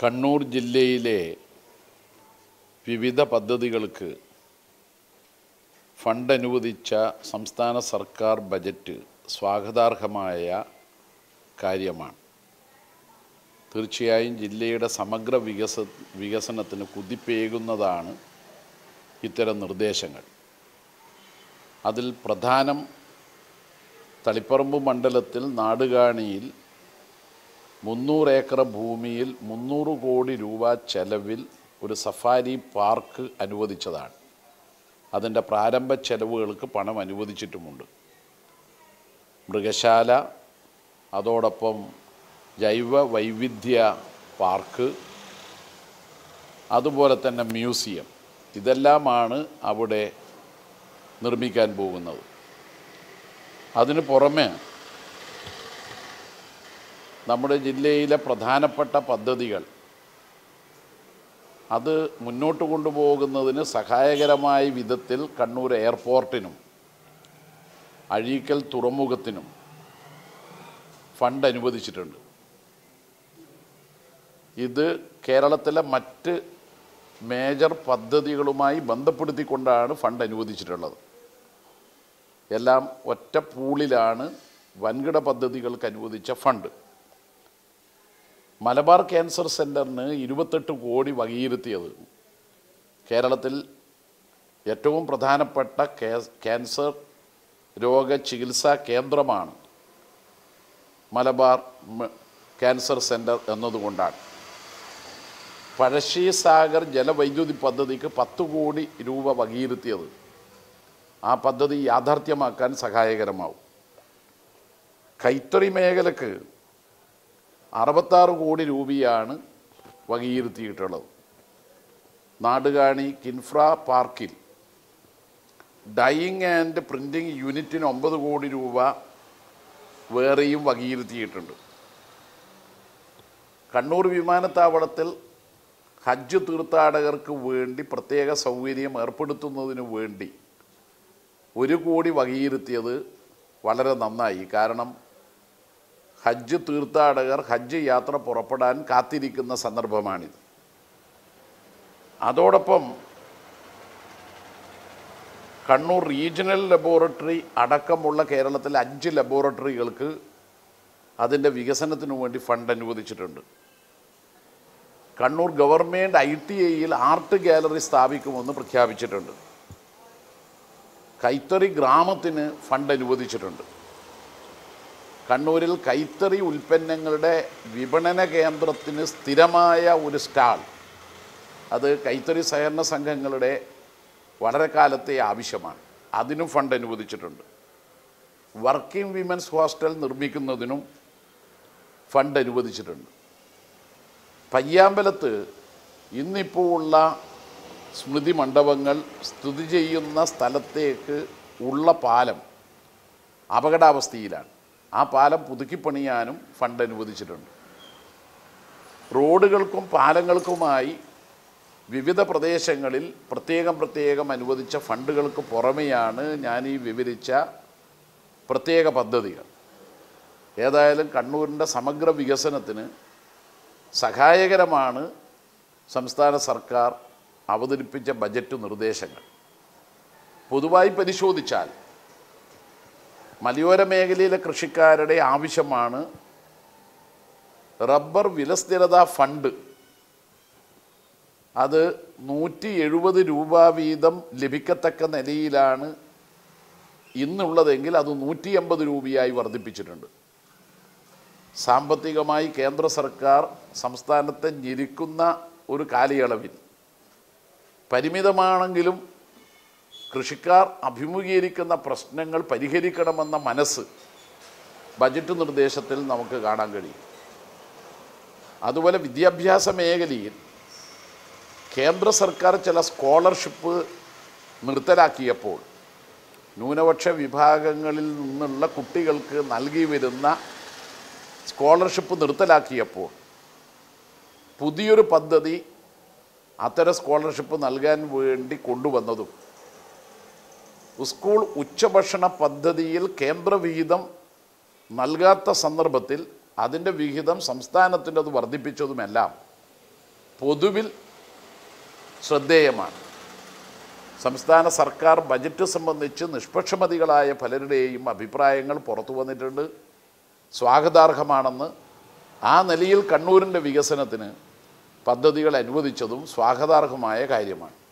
കണ്ണൂർ ജില്ലയിലെ വിവിധ പദ്ധതികൾക്ക് ഫണ്ട് അനുവദിച്ച സംസ്ഥാന സർക്കാർ ബജറ്റ് സ്വാഗതാർഹമായ കാര്യമാണ് തീർച്ചയായും ജില്ലയുടെ സമഗ്ര വികസ വികസനത്തിന് കുതിപ്പേകുന്നതാണ് ഇത്തരം നിർദ്ദേശങ്ങൾ അതിൽ പ്രധാനം തളിപ്പറമ്പ് മണ്ഡലത്തിൽ നാടുകാണിയിൽ മുന്നൂറ് ഏക്കർ ഭൂമിയിൽ മുന്നൂറ് കോടി രൂപ ചെലവിൽ ഒരു സഫാരി പാർക്ക് അനുവദിച്ചതാണ് അതിൻ്റെ പ്രാരംഭ ചെലവുകൾക്ക് പണം അനുവദിച്ചിട്ടുമുണ്ട് മൃഗശാല അതോടൊപ്പം ജൈവ വൈവിധ്യ പാർക്ക് അതുപോലെ തന്നെ മ്യൂസിയം ഇതെല്ലാമാണ് അവിടെ നിർമ്മിക്കാൻ പോകുന്നത് അതിന് പുറമെ നമ്മുടെ ജില്ലയിലെ പ്രധാനപ്പെട്ട പദ്ധതികൾ അത് മുന്നോട്ട് കൊണ്ടുപോകുന്നതിന് സഹായകരമായ വിധത്തിൽ കണ്ണൂർ എയർപോർട്ടിനും അഴീക്കൽ തുറമുഖത്തിനും ഫണ്ട് അനുവദിച്ചിട്ടുണ്ട് ഇത് കേരളത്തിലെ മറ്റ് മേജർ പദ്ധതികളുമായി ബന്ധപ്പെടുത്തിക്കൊണ്ടാണ് ഫണ്ട് അനുവദിച്ചിട്ടുള്ളത് എല്ലാം ഒറ്റ പൂളിലാണ് വൻകിട പദ്ധതികൾക്ക് അനുവദിച്ച ഫണ്ട് മലബാർ ക്യാൻസർ സെൻറ്ററിന് ഇരുപത്തെട്ട് കോടി വകയിരുത്തിയത് കേരളത്തിൽ ഏറ്റവും പ്രധാനപ്പെട്ട കേ- ക്യാൻസർ രോഗ ചികിത്സാ കേന്ദ്രമാണ് മലബാർ മ- ക്യാൻസർ സെൻറ്റർ എന്നതുകൊണ്ടാണ് പഴശ്ശി സാഗർ ജലവൈദ്യുതി പദ്ധതിക്ക് പത്ത് കോടി രൂപ വകയിരുത്തിയത് ആ പദ്ധതി യാഥാർത്ഥ്യമാക്കാൻ സഹായകരമാവും കൈത്തറി മേഖലക്ക് അറുപത്താറ് കോടി രൂപയാണ് വകയിരുത്തിയിട്ടുള്ളത് നാടുകാണി കിൻഫ്ര പാർക്കിൽ ഡൈയിങ് ആൻഡ് പ്രിൻറ്റിംഗ് യൂണിറ്റിന് ഒമ്പത് കോടി രൂപ വേറെയും വകയിരുത്തിയിട്ടുണ്ട് കണ്ണൂർ വിമാനത്താവളത്തിൽ ഹജ്ജ് തീർത്ഥാടകർക്ക് വേണ്ടി പ്രത്യേക സൗകര്യം ഏർപ്പെടുത്തുന്നതിന് വേണ്ടി ഒരു കോടി വകയിരുത്തിയത് വളരെ നന്നായി കാരണം ഹജ്ജ് തീർത്ഥാടകർ ഹജ്ജ് യാത്ര പുറപ്പെടാൻ കാത്തിരിക്കുന്ന സന്ദർഭമാണിത് അതോടൊപ്പം കണ്ണൂർ റീജിയണൽ ലബോറട്ടറി അടക്കമുള്ള കേരളത്തിലെ അഞ്ച് ലബോറട്ടറികൾക്ക് അതിൻ്റെ വികസനത്തിനു വേണ്ടി ഫണ്ട് അനുവദിച്ചിട്ടുണ്ട് കണ്ണൂർ ഗവൺമെൻറ് ഐ ടി ഐയിൽ ആർട്ട് ഗാലറി സ്ഥാപിക്കുമെന്ന് പ്രഖ്യാപിച്ചിട്ടുണ്ട് കൈത്തറി ഗ്രാമത്തിന് ഫണ്ട് അനുവദിച്ചിട്ടുണ്ട് കണ്ണൂരിൽ കൈത്തറി ഉൽപ്പന്നങ്ങളുടെ വിപണന കേന്ദ്രത്തിന് സ്ഥിരമായ ഒരു സ്റ്റാൾ അത് കൈത്തറി സഹകരണ സംഘങ്ങളുടെ വളരെ കാലത്തെ ആവശ്യമാണ് അതിനും ഫണ്ട് അനുവദിച്ചിട്ടുണ്ട് വർക്കിംഗ് വിമൻസ് ഹോസ്റ്റൽ നിർമ്മിക്കുന്നതിനും ഫണ്ട് അനുവദിച്ചിട്ടുണ്ട് പയ്യാമ്പലത്ത് ഇന്നിപ്പോൾ ഉള്ള സ്മൃതി മണ്ഡപങ്ങൾ സ്ഥിതി ചെയ്യുന്ന സ്ഥലത്തേക്ക് ഉള്ള പാലം അപകടാവസ്ഥയിലാണ് ആ പാലം പുതുക്കിപ്പണിയാനും ഫണ്ട് അനുവദിച്ചിട്ടുണ്ട് റോഡുകൾക്കും പാലങ്ങൾക്കുമായി വിവിധ പ്രദേശങ്ങളിൽ പ്രത്യേകം പ്രത്യേകം അനുവദിച്ച ഫണ്ടുകൾക്ക് പുറമെയാണ് ഞാൻ ഈ വിവരിച്ച പ്രത്യേക പദ്ധതികൾ ഏതായാലും കണ്ണൂരിൻ്റെ സമഗ്ര വികസനത്തിന് സഹായകരമാണ് സംസ്ഥാന സർക്കാർ അവതരിപ്പിച്ച ബജറ്റ് നിർദ്ദേശങ്ങൾ പൊതുവായി പരിശോധിച്ചാൽ മലയോര മേഖലയിലെ കൃഷിക്കാരുടെ ആവശ്യമാണ് റബ്ബർ വിലസ്ഥിരതാ ഫണ്ട് അത് നൂറ്റി എഴുപത് രൂപ വീതം ലഭിക്കത്തക്ക നിലയിലാണ് ഇന്നുള്ളതെങ്കിൽ അത് നൂറ്റി എൺപത് രൂപയായി വർദ്ധിപ്പിച്ചിട്ടുണ്ട് സാമ്പത്തികമായി കേന്ദ്ര സർക്കാർ സംസ്ഥാനത്തെ ഞെരുക്കുന്ന ഒരു കാലയളവിൽ പരിമിതമാണെങ്കിലും കൃഷിക്കാർ അഭിമുഖീകരിക്കുന്ന പ്രശ്നങ്ങൾ പരിഹരിക്കണമെന്ന മനസ്സ് ബജറ്റ് നിർദ്ദേശത്തിൽ നമുക്ക് കാണാൻ കഴിയും അതുപോലെ വിദ്യാഭ്യാസ മേഖലയിൽ കേന്ദ്ര സർക്കാർ ചില സ്കോളർഷിപ്പ് നിർത്തലാക്കിയപ്പോൾ ന്യൂനപക്ഷ വിഭാഗങ്ങളിൽ നിന്നുള്ള കുട്ടികൾക്ക് നൽകി വരുന്ന സ്കോളർഷിപ്പ് നിർത്തലാക്കിയപ്പോൾ പുതിയൊരു പദ്ധതി അത്തരം സ്കോളർഷിപ്പ് നൽകാൻ വേണ്ടി കൊണ്ടുവന്നതും സ്കൂൾ ഉച്ചഭക്ഷണ പദ്ധതിയിൽ കേന്ദ്ര വിഹിതം നൽകാത്ത സന്ദർഭത്തിൽ അതിൻ്റെ വിഹിതം സംസ്ഥാനത്തിൻ്റെത് വർദ്ധിപ്പിച്ചതുമെല്ലാം പൊതുവിൽ ശ്രദ്ധേയമാണ് സംസ്ഥാന സർക്കാർ ബജറ്റ് സംബന്ധിച്ച് നിഷ്പക്ഷമതികളായ പലരുടെയും അഭിപ്രായങ്ങൾ പുറത്തു വന്നിട്ടുണ്ട് സ്വാഗതാർഹമാണെന്ന് ആ നിലയിൽ കണ്ണൂരിൻ്റെ വികസനത്തിന് പദ്ധതികൾ അനുവദിച്ചതും സ്വാഗതാർഹമായ കാര്യമാണ്